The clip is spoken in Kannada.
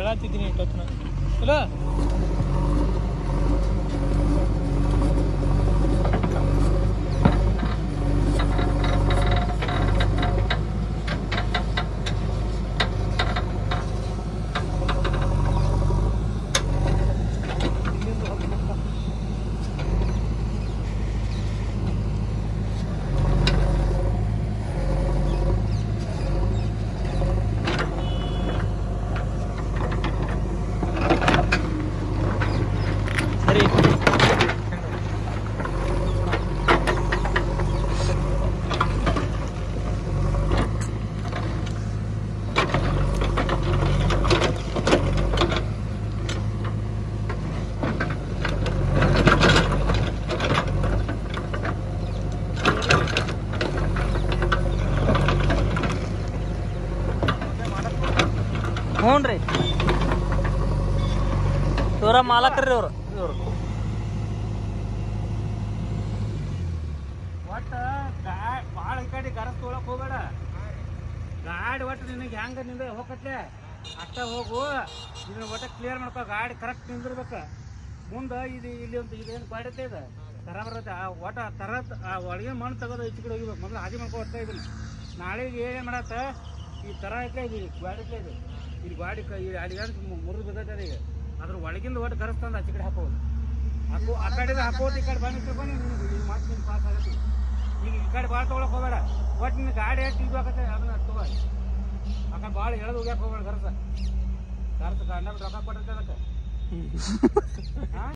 ಹೇಳತ್ತಿದ್ದೀನಿ ಇಷ್ಟೊತ್ತಿನ ಇಲ್ಲ ಸರಿ ಹ್ಞೂ ರೀ ಇವರ ಮಾಲಕರ್ರಿ ಇವ್ರು ಇವ್ರು ಒಟ್ಟ ಗಾ- ಬಾಳ ಈ ಕಡೆ ಗರಸ್ ತೊಗೊಳಕ್ ಹೋಗ್ಬೇಡ ಗಾಡಿ ಒಟ್ಟು ನಿನಗೆ ಹೆಂಗ ನಿಂದ ಹೋಗತ್ಲೆ ಅಷ್ಟ ಹೋಗು ಇದನ್ನ ಒಟ್ಟ ಕ್ಲಿಯರ್ ಮಾಡ್ಕೋ ಗಾಡಿ ಕರೆಕ್ಟ್ ನಿಂದಿರ್ಬೇಕ ಮುಂದ ಇದು ಇಲ್ಲಿ ಒಂದು ಇದೇನು ಬಾಡತ್ತೆ ಇದೆ ತರ ಬರುತ್ತೆ ಆ ಒಟ್ಟ ತರದ್ ಆ ಒಳಗಿನ ಮಣ್ಣು ತೆಗೆದು ಈಚೆ ಕಡೆ ಹೋಗಿಬೇಕು ಮೊದಲು ಹಾದಿ ಮಾಡ್ಕೊ ಹೊರ್ತಾ ಇದನ್ನ ನಾಳೆಗೆ ಏನ್ ಮಾಡತ್ತ ಈ ತರ ಐತೆ ಇದು ಗಾಡಿ ಐತೆ ಇದು ಇಲ್ಲಿ ಗಾಡಿ ಕ- ಈ ಅಲ್ಲಿಗಂತ ಮುರಿದು ಬಿದ್ದೈತೆ ಈಗ ಅದ್ರ ಒಳಗಿಂದ ಒಟ್ಟು ಗರಸ್ ತಂದು ಆಚೆ ಕಡೆ ಹಾಕೋದು ಹಾಕು ಆ ಕಡೆ ಹಾಕೋದು ಈ ಕಡೆ ಬಂದು ತಗೊಂಡು ನಿನಗೆ ಈ ಮಾತು ನಿನ್ ಪಾಸ್ ಆಗತ್ತೆ ಈಗ ಈ ಕಡೆ ಭಾಳ ತೊಗೊಳಕ್ ಹೋಗಬೇಡ ಒಟ್ಟು ನಿನ್ನ ಗಾಡಿ ಎಷ್ಟು ಇದು ಆಗತ್ತೆ ಅದನ್ನ ತಗೋ ಆ ಕಡೆ ಭಾಳ ಎಳೆದು ಹೋಗ್ಯಾಕ ಹೋಗ್ಬೇಡ ಗರಸ ಗರಸ ಕಂಡ ರೊಕ್ಕ ಕೊಟ್ಟಿರ್ತೆ ಅದಕ್ಕೆ ಹಾ